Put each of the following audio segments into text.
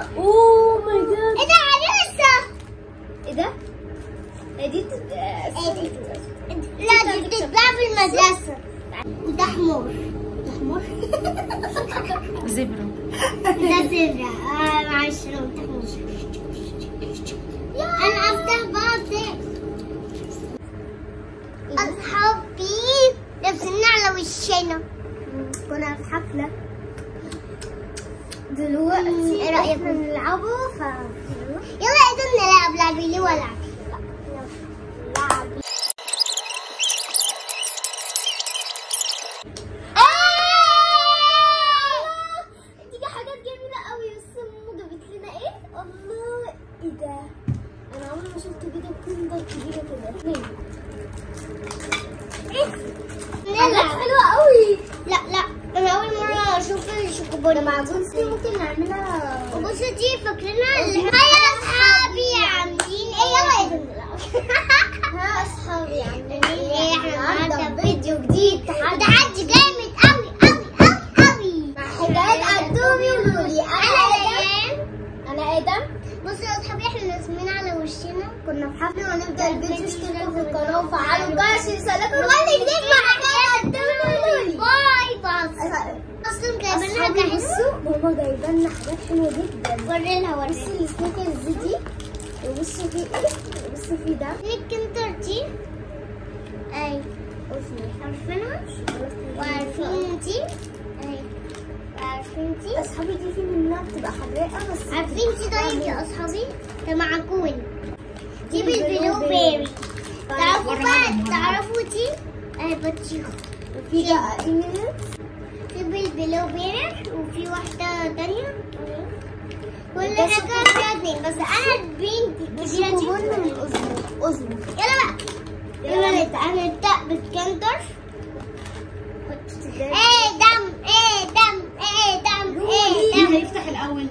اوه ماي جاد ايه ده عروسة ايه ده؟ هي دي بت- آه، ايه دي؟ لا دي بتتباع في المدرسة ده حمار ده حمار زبرة ده سر آه معلش انا قلت حمار انا افتح بقى ده اصحابي لابسين على وشنا كنا في حفلة دلوقتي ايه رأيك احنا نلعبوا ف يلا اذا نلعب لعبي لي والعب لعب دي حاجات جميلة قوي بس ماما جابت لنا ايه؟ الله ايه ده؟ انا عمري ما شفت كده كندر كبيرة كده مين؟ حاجات نلعب حلوة قوي لا لا انا اول مرة اشوف الشوكوبون ده معجون دي ممكن نعملها وبصوا دي فاكرينها اللي هيا اصحابي عاملين ايه يلا اذا نلعب ها اصحابي عاملين ايه احنا النهارده النهارده فيديو جديد تحدي جامد قوي قوي قوي قوي حكايات عدومي ولولي انا انا ايام انا ادم بصوا يا اصحابي احنا راسمين على وشنا كنا في حفله ونبدا الفيديو اشتركوا في القناه وفعلوا الجرس عشان يوصلكم كل جديد مع حكايات عدومي ولولي باي باي اصلا جايبينها اصحابي جاهزة بصوا ماما جايبه لنا حاجات حلوه جدا وري لها بصوا وري السنيكرز دي وبصوا في ايه بصوا في ده الكنتر دي اي عارفينها وعارفين دي اي وعارفين دي اصحابي دي في منها بتبقى حراقه بس عارفين دي طيب يا اصحابي ده معجون دي دي بالبلو بالبلو بيري بيري. تعرفوا بقى تعرفوا دي اي بطيخ وفي بقى ايميل في بالبلو بيري وفي واحدة تانية كل حاجة فيها اتنين بس انا البنت الكبيرة دي وشوكوبون من اذنه اذنه يلا بقى يلا نبدأ هنبدأ بالكندر ايه دم ايه دم ايه دم ايه دم هيفتح الأول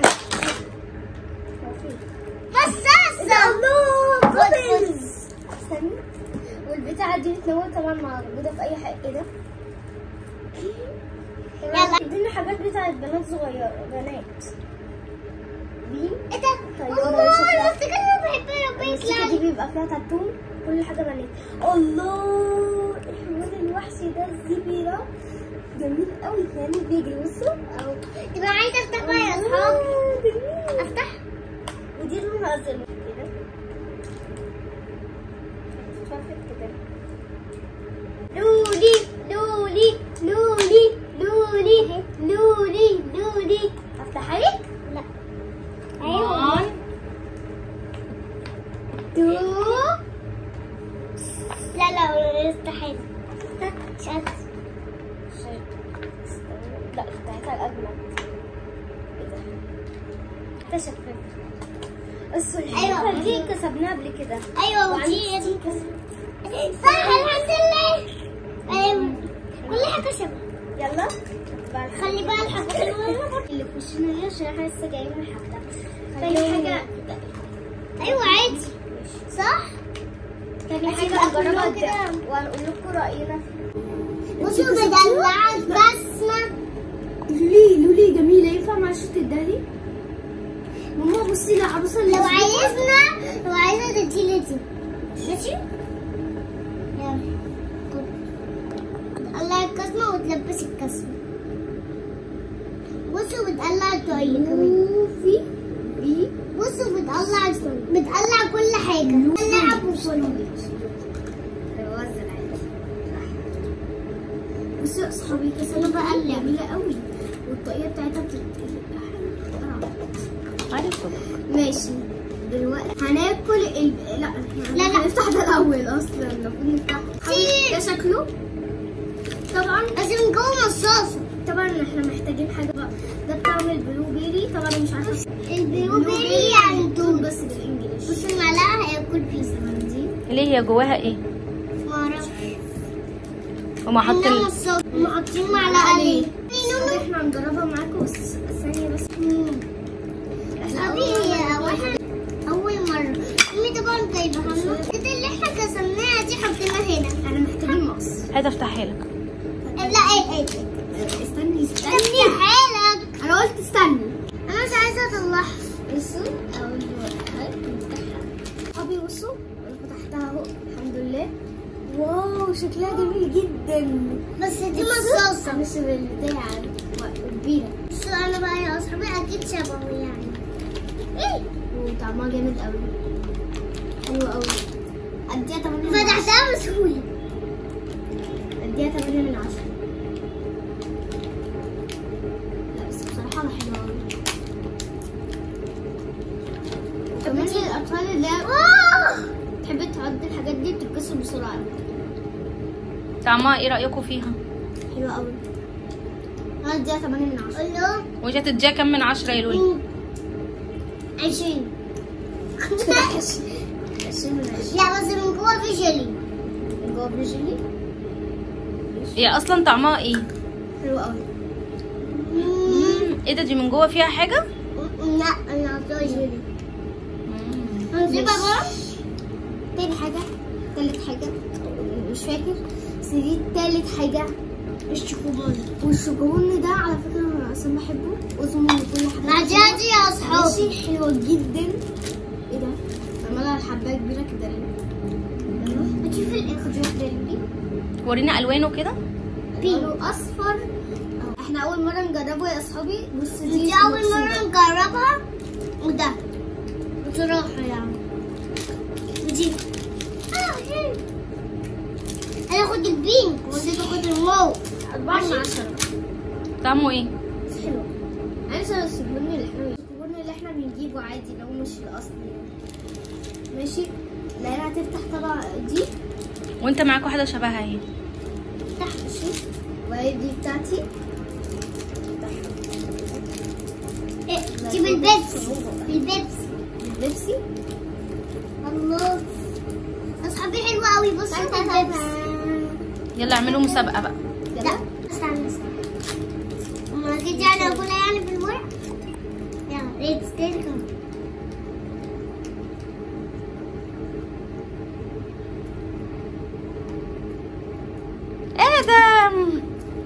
بصاصة الله خد بابلز استني والبتاعة دي بتنور طبعا موجودة في أي حاجة إيه ده؟ يلا. ادينا حاجات بتاعت بنات صغيرة بنات بيم ايه ده طيارة الله شكلها- انا افتكر انا بحب البيت الموسيقى دي بيبقى فيها تاتو كل حاجة بنات الله الحيوان الوحشي ده الزبيرة جميل قوي كان بيجري بصوا اهو تبقى عايزة افتح بقى يا اصحاب آه، جميل افتح ودي لونها ازرق كده اتفرجت كده لولي لولي لولي لولي لولي لولي افتحها لك؟ لا وان تو لا لا استحيل شات لا افتحتها الاجمل ايه ده؟ اكتشفت بس الحلوة أيوة. دي كسبناها قبل كده ايوه وعندي ودي كتير كسب صح الحمد لله ايوه كل حاجة شبه يلا خلي بقى الحاجات المهمة اللي في وشنا دي عشان احنا لسه جايين من الحفلة خلي تاني حاجة حاجة ايوه عادي صح تاني عشان حاجة بقى نجربها كلهم كده. قدام وهنقول لكم رأينا بصوا بدلعك بسمة لولي لولي جميلة ينفع مع شوط الدهلي؟ ماما بصي العروسة اللي لو عايزنا لو عايزة تديلي دي ماشي يلا خد. تقلع الكسمة وتلبسي الكسمة بصوا بتقلع الطاقية كمان في في بصوا بتقلع بتقلع كل حاجة بتقلع ابو كله بصوا يا اصحابي كسبنا بقى جميلة قوي والطاقية بتاعتها بتبقى عارف ماشي دلوقتي هناكل ال... لا لا، لا. هنفتح ده الاول اصلا المفروض نفتح سي. ده شكله طبعا بس من جوه مصاصة طبعا احنا محتاجين حاجه بقى ده بتاع البلو بيري طبعا أنا مش عارفه البلو بيري يعني دول دول بس بالانجلش بص المعلقة هياكل بيزا دي ليه هي جواها ايه؟ معرفش هما عندها حاطين مصاصة وحاطين معلقة ليه طب احنا هنجربها معاكم بس ثانيه بس أبي هي أول أول مرة أمي طبعا جايبها لنا كده اللي احنا كسرناها دي حطيناها هنا احنا محتاجين مقص هات افتحها لك لا ايه ايه استني استني استني حالك انا قلت استني أنا مش عايزة اطلعها بصوا اول هاي نفتحها ابي بصوا انا فتحتها اهو الحمد لله واو شكلها جميل جدا بس دي مصاصة مش بالبتاع كبيرة بس انا بقى يا اصحابي اكيد شبهه يعني ايه وطعمها جامد قوي حلو قوي اديها 8 من 10 فتحتها بسهولة اديها 8 من 10 لا بس بصراحة حلوة قوي كمان الاطفال اللي هي واو تحب تعد الحاجات دي بتتكسر بسرعة طعمها ايه رايكم فيها حلوة قوي انا اديها 8 من 10 الله وانت هتديها كام من عشرة يا لولي عشرين 20 من 20 لا بس من جوه في جيلي من جوه برجلي هي اصلا طعمها ايه حلو قوي مم، ايه ده دي من جوه فيها حاجه لا انا عطاها جيلي مم. هنسيبها بقى تاني حاجة تالت حاجة مش فاكر بس دي تالت حاجة الشوكوبون والشوكوبون ده على فكرة أنا أصلا بحبه اسمه كل حاجة معجاتي يا اصحابي ماشي حلوة جدا ايه ده؟ عمالها الحباية كبيرة كده ليه؟ يلا بتشوف الاخر خدي واحدة لي ورينا الوانه كده لونه أصفر احنا أول مرة نجربه يا أصحابي بص دي دي اول بصي مرة ده. نجربها وده بصراحة يعني ودي انا اخد البينك وانت تاخد الموف أربعة من عشرة طعمه ايه بس حلو عايزة السكبون اللي احنا السكبون اللي احنا بنجيبه عادي لو مش الأصلي يعني. ماشي لأنها هتفتح طبعا دي وانت معاك واحده شبهها اهي تحت ماشي وهي دي بتاعتي إيه، دي بالبيبسي بالبيبسي بيبسي الله اصحابي حلوة قوي بص انت البيبسي يلا اعملوا مسابقه بقى لا استنى استنى ما كده انا اقولها يعني بالورق يلا ريت ستيل كم ادم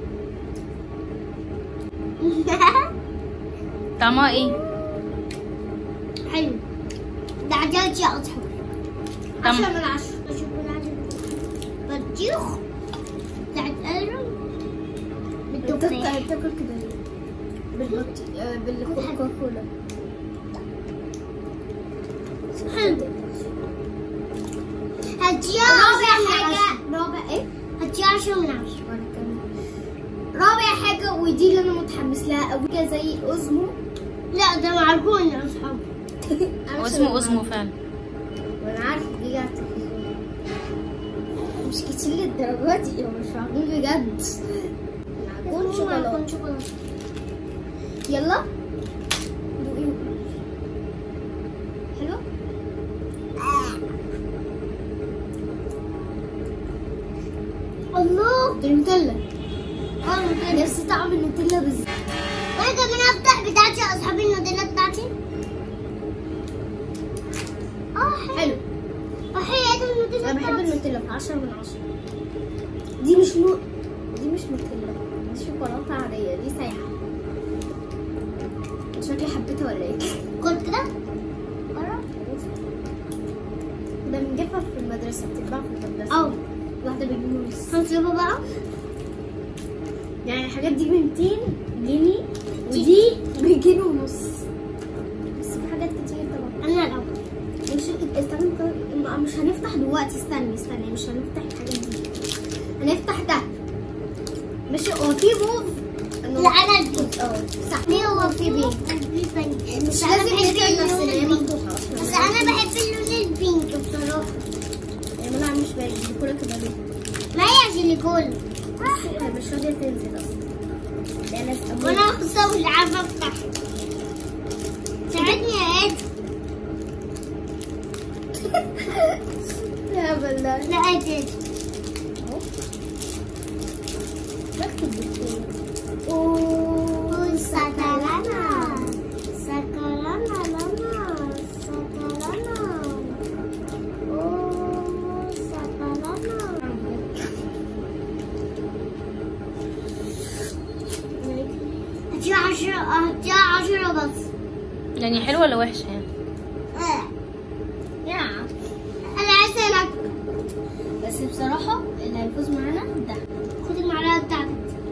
طعمها ايه حلو ده عجلت يا اصحابي طعم عشرة من عشرة اشوف العجل بطيخ بتاعت قلم بالتفاح بتاكل كده ليه؟ بالبط آه، بالكوكا كولا حلو هديها رابع حاجة رابع ايه؟ هديها عشرة من عشرة وانا كمان رابع حاجة ودي اللي انا متحمس لها قوي كده زي اوزمو لا ده معجون يا اصحابي اسمه اسمه فعلا وانا عارف دي جات مش كتير للدرجة دي هو مش معقول بجد معجون شوكولاتة شوكولاتة يلا دوقي حلو الله دي نوتيلا اه نفس طعم النوتيلا بالظبط وانا كمان افتح بتاعتي يا اصحابي النوتيلا بتاعتي اه حلو حلو اه حلو النوتيلا انا بحب بتاعتي. النوتيلا في 10 من 10 دي مش نو... دي مش نوتيلا دي شوكولاته عاديه دي سايحه شكلي حبيتها ولا ايه خد كده بره ده بنجيبها في المدرسه بتتباع في المدرسه اه واحده بجنيه ونص هنسيبها بقى يعني الحاجات دي ب 200 جنيه ودي بجنيه ونص بس في حاجات كتير طبعا انا الاول مش استنى كده- مش هنفتح دلوقتي استني استني مش هنفتح الحاجات دي هنفتح ده مش هو في موف لا انا البيت اه صح ليه هو في بينك مش مش انا لازم بحب نفتح نفسنا هي اللون مفتوحه اصلا بس انا بحب اللون البينك بصراحه هي منع مش باين دي كلها كده ليه ما هي عشان يكون هي مش راضيه تنزل اصلا ده ناس وانا اصلا مش عارفه افتح ساعدني يا اد يا بلا لا اد بكتب بالكورة. اوه سكرنا سكرنا لنا سكرنا اوه سكرنا هديها عشرة هديها عشرة بس يعني حلوه ولا وحشه يعني آه. يا انا عايزه العب بس بصراحة اللي هيفوز معانا ده خد المعلقه بتاعتك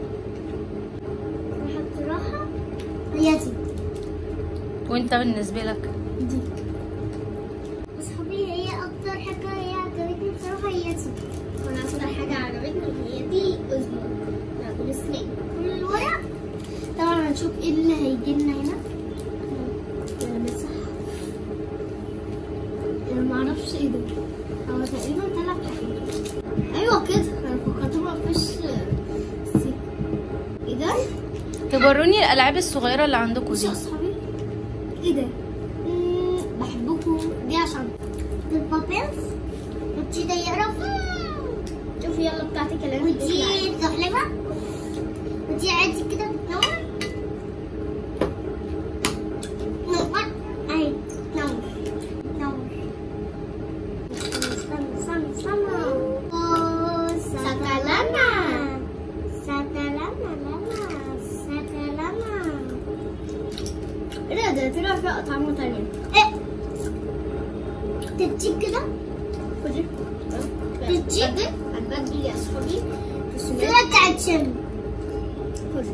احط راحه هي دي وانت بالنسبه لك دي اصحابي هي اكتر حاجه هي عجبتني بصراحه هي دي وانا اكتر حاجة عجبتني هي دي أزمة لا بالسنين كل الورق طبعا هنشوف ايه اللي هيجي لنا هنا نمسح انا معرفش ايه ده هو تقريبا ثلاث حاجات ايوه كده انا فكرت ما فيش سي- ايه ده؟ توروني الالعاب الصغيره اللي عندكم بصوا دي يا اصحابي ايه ده؟ مم، بحبكم دي عشان البابلز ودي ضيقه شوفي يلا بتاعتك اللي انا ودي اديتك زحلفه ودي عادي كده بتنور نور اهي نور نور استنى استنى استنى أوه، ساتالانا ساتالانا لانا ساتالانا ايه ده ده طلع فيها اطعمه تانية ايه تديك كده خدي تدي؟ هتبدل هتبدل يا اصحابي رسومات كده بتاعت شم خدي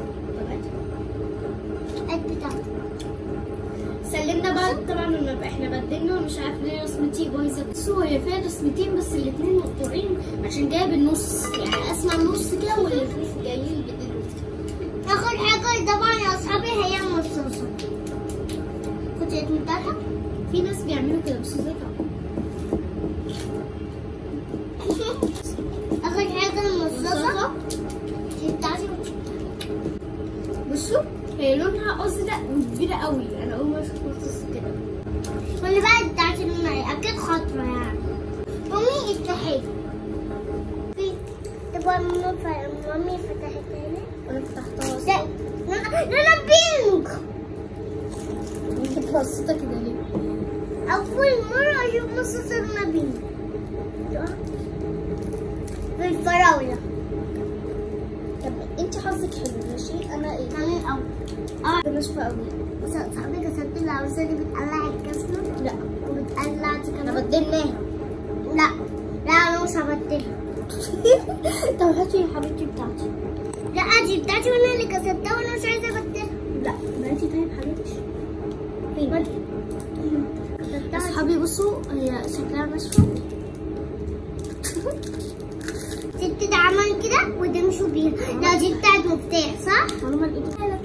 قد بتاعتك سلمنا بقى طبعا لما احنا بدلنا مش عارف ليه رسمتي بايظه بصوا هي فيها رسمتين بس الاثنين مقطوعين عشان جايب النص يعني اسمع النص كده والاثنين جايين بدلوا اخر حاجة طبعا يا اصحابي هي المصاصة كنت بتاعتها في ناس بيعملوا كده بس زي اخر حاجة المصاصة دي بتاعتي بصوا هي لونها ازرق وكبيره قوي انا اول مره اشوف مصاص كده واللي بقى بتاعتي لونها اكيد خضرا يعني مامي افتحي في تبقى ماما ف- مامي فتحتها لي انا فتحتها ده لونها لونها بينك انت متوسطه كده ليه؟ اول مرة اشوف مصاصة لونها بينك بالفراولة طب انت حظك حلو ماشي انا ايه؟ كان الاول اه ناشفه قوي بس صاحبي كسبت العروسة اللي بتقلع الكسر لا وبتقلع دي انا كمان بدلناها لا لا انا مش هبدلها طب هاتي يا حبيبتي بتاعتي لا دي بتاعتي وانا اللي كسبتها وانا مش عايزة ابدلها لا بقيتي طيب حبيبتي فين؟ اصحابي بصوا هي شكلها ناشفه ست عمل كده وتمشوا بيها لا دي بتاعت مفتاح صح؟ معلومه الايد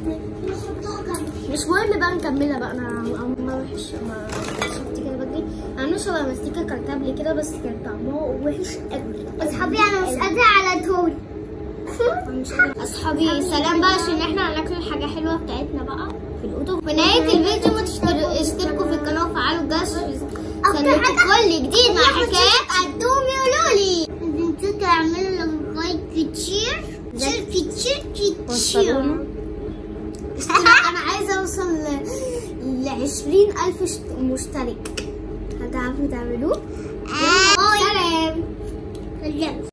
مش مهم بقى نكملها بقى انا أنا ما وحش ما شفت كده بدري انا شبه مستيكه كانت قبل كده بس كان طعمها وحش قوي اصحابي انا مش قادرة على طول اصحابي سلام بقى عشان احنا هناكل الحاجه حلوه بتاعتنا بقى في الاوضه في نهايه الفيديو ما تشتركوا اشتركوا في القناه وفعلوا الجرس عشان كل جديد مع حكايات قدومي ولولي انتوا تعملوا لايك كتير كتير كتير كتير وصلونا انا عايزه اوصل ل 20000 مشترك هتعرفوا تعملوه آه. سلام سلام